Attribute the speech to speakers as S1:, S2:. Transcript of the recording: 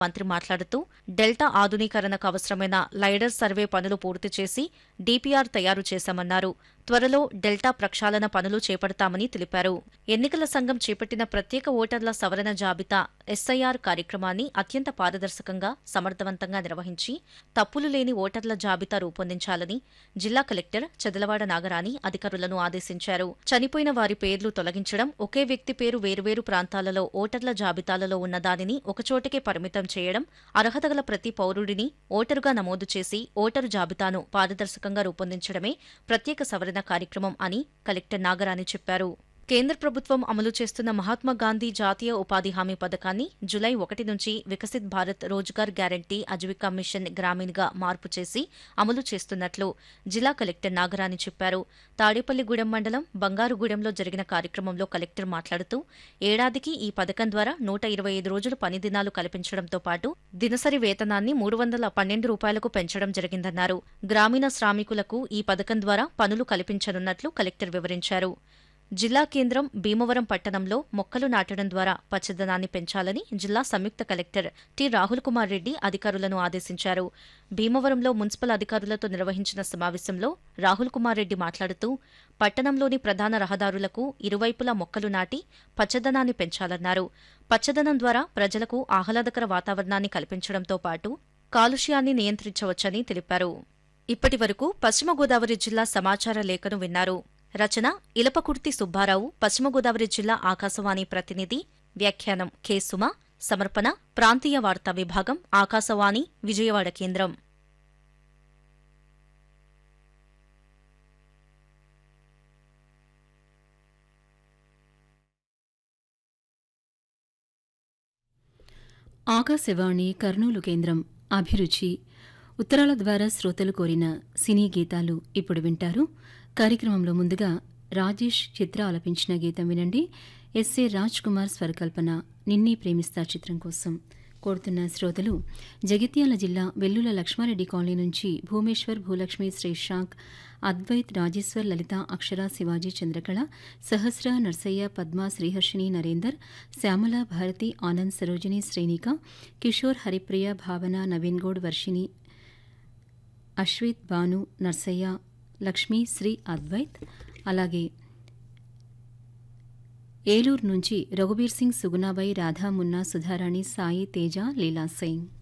S1: మంత్రి మాట్లాడుతూ డెల్టా ఆధునీకరణకు అవసరమైన లైడర్ సర్వే పనులు పూర్తి చేసి డీపీఆర్ తయారు చేశామన్నారు త్వరలో డెల్టా ప్రక్షాళన పనులు చేపడతామని తెలిపారు ఎన్నికల సంఘం చేపట్టిన ప్రత్యేక ఓటర్ల సవరణ జాబితా ఎస్ఐఆర్ కార్యక్రమాన్ని అత్యంత పారదర్శకంగా సమర్థవంతంగా నిర్వహించి తప్పులు లేని ఓటర్ల జాబితా రూపొందించాలని జిల్లా కలెక్టర్ చెదలవాడ నాగరాణి అధికారులను ఆదేశించారు చనిపోయిన వారి పేర్లు తొలగించడం ఒకే వ్యక్తి పేరు వేరువేరు ప్రాంతాలలో ఓటర్ల జాబితాలలో ఉన్న దానిని ఒకచోటకే పరిమితం చేయడం అర్హత గల ప్రతి పౌరుడిని ఓటరుగా నమోదు చేసి ఓటరు జాబితాను పారదర్శకంగా రూపొందించడమే ప్రత్యేక సవరణ కార్యక్రమం అని కలెక్టర్ నాగరాణి చెప్పారు కేంద్ర ప్రభుత్వం అమలు చేస్తున్న మహాత్మా గాంధీ జాతీయ ఉపాధి హామీ పథకాన్ని జులై ఒకటి నుంచి వికసిత్ భారత్ రోజ్గార్ గ్యారంటీ అజీవికా మిషన్ గ్రామీణ్గా మార్పు చేసి అమలు చేస్తున్నట్లు జిల్లా కలెక్టర్ నాగరాణి చెప్పారు తాడేపల్లిగూడెం మండలం బంగారుగూడెంలో జరిగిన కార్యక్రమంలో కలెక్టర్ మాట్లాడుతూ ఏడాదికి ఈ పథకం ద్వారా నూట ఇరవై ఐదు రోజులు పని దినాలు కల్పించడంతో పాటు దినసరి వేతనాన్ని మూడు వందల పన్నెండు రూపాయలకు పెంచడం జరిగిందన్నారు గ్రామీణ శ్రామికులకు ఈ పథకం ద్వారా పనులు కల్పించనున్నట్లు కలెక్టర్ వివరించారు జిల్లా కేంద్రం భీమవరం పట్టణంలో మొక్కలు నాటడం ద్వారా పచ్చదనాన్ని పెంచాలని జిల్లా సంయుక్త కలెక్టర్ టి రాహుల్ కుమార్ రెడ్డి అధికారులను ఆదేశించారు భీమవరంలో మున్సిపల్ అధికారులతో నిర్వహించిన సమావేశంలో రాహుల్ కుమార్ రెడ్డి మాట్లాడుతూ పట్టణంలోని ప్రధాన రహదారులకు ఇరువైపులా మొక్కలు నాటి పచ్చదనాన్ని పెంచాలన్నారు పచ్చదనం ద్వారా ప్రజలకు ఆహ్లాదకర వాతావరణాన్ని కల్పించడంతో పాటు కాలుష్యాన్ని నియంత్రించవచ్చని తెలిపారు ఇప్పటి వరకు పశ్చిమ గోదావరి జిల్లా సమాచార లేఖను విన్నారు రచన ఇలపకుర్తి సుబ్బారావు పశ్చిమ గోదావరి జిల్లా ఆకాశవాణి ప్రతినిధి వ్యాఖ్యానం కె సుమ సమర్పణ ప్రాంతీయ వార్తా విభాగం ఆకాశవాణి విజయవాడ కేంద్రం
S2: ఆకాశవాణి కర్నూలు కేంద్రం అభిరుచి ఉత్తరాల ద్వారా శ్రోతలు కోరిన సినీ గీతాలు ఇప్పుడు వింటారు కార్యక్రమంలో ముందుగా రాజేష్ చిత్ర ఆలపించిన గీతం వినండి ఎస్ఏ రాజ్ కుమార్ స్వరకల్పన నిన్నీ ప్రేమిస్తా చిత్రం కోసం కోరుతున్న శ్రోతలు జగిత్యాల జిల్లా వెల్లుల లక్ష్మారెడ్డి కాలనీ నుంచి భూమేశ్వర్ భూలక్ష్మి శ్రీశాంక్ అద్వైత్ రాజేశ్వర్ లలిత అక్షర శివాజీ చంద్రకళ సహస్ర నర్సయ్య పద్మ శ్రీహర్షిణి నరేందర్ శ్యామల భారతి ఆనంద్ సరోజిని శ్రేణిక కిషోర్ హరిప్రియ భావన నవీన్ గౌడ్ వర్షిణి అశ్విత్ భాను నర్సయ్య లక్ష్మీ శ్రీ అద్వైత్ అలాగే ఏలూరు నుంచి రఘుబీర్ సింగ్ సుగుణాబాయి రాధా మున్నా సుధారాణి సాయి తేజ లీలా సింగ్